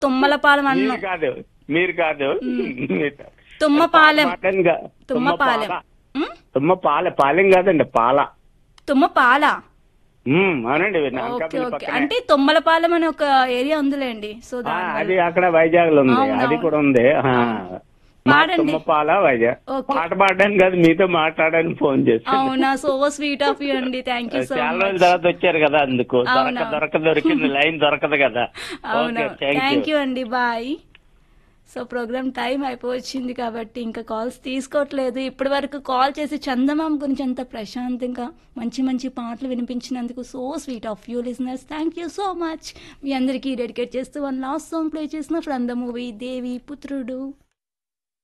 తుమ్మలపాలెం మీరు అన్నాం కాదు మీరు కాదు మీరు- తుమ్మపాలెం పాలెం గా- తుమ్మపాలెం తుమ్మపాల. ఉమ్? తుమ్మపాల పాలెం కాదండి పాల తుమ్మపాల ఉమ్, అవునండి ఓకే నాంకాపల్లి ఓకే పక్కనే. అంటే తుమ్మలపాలెం అని ఒక ఏరియా ఉందిలేండి సో ఆ, దాని అది అక్కడ వైజాగ్ లో ఉంది అవును, అది అవును. కూడా ఉంది ఆ. మా పాడండి. తుమ్మపాల వైజాగ్ ఓకే. పాట పాడడానికి కాదు మీతో మాట్లాడడానికి ఫోన్ చేస్తాను అవునా సో స్వీట్ ఆఫ్ యూ అండి థ్యాంక్ యూ సో చాలా రోజుల మచ్ తర్వాత వచ్చారు కదా అందుకు దొరక అవునా. దొరక దొరికింది లైన్ దొరకదు కదా అవును okay thank thank you you అండి బాయ్ సో ప్రోగ్రామ్ టైం అయిపోవచ్చింది కాబట్టి ఇంకా కాల్స్ తీసుకోవట్లేదు ఇప్పటి వరకు కాల్ చేసి చందమామ గురించి అంత ప్రశాంతంగా మంచి మంచి పాటలు వినిపించినందుకు so sweet of you listeners thank you so much మీ అందరికీ డెడికేట్ చేస్తూ వన్ లాస్ట్ సాంగ్ ప్లే చేసిన ఫ్రమ్ ద మూవీ దేవి పుత్రుడు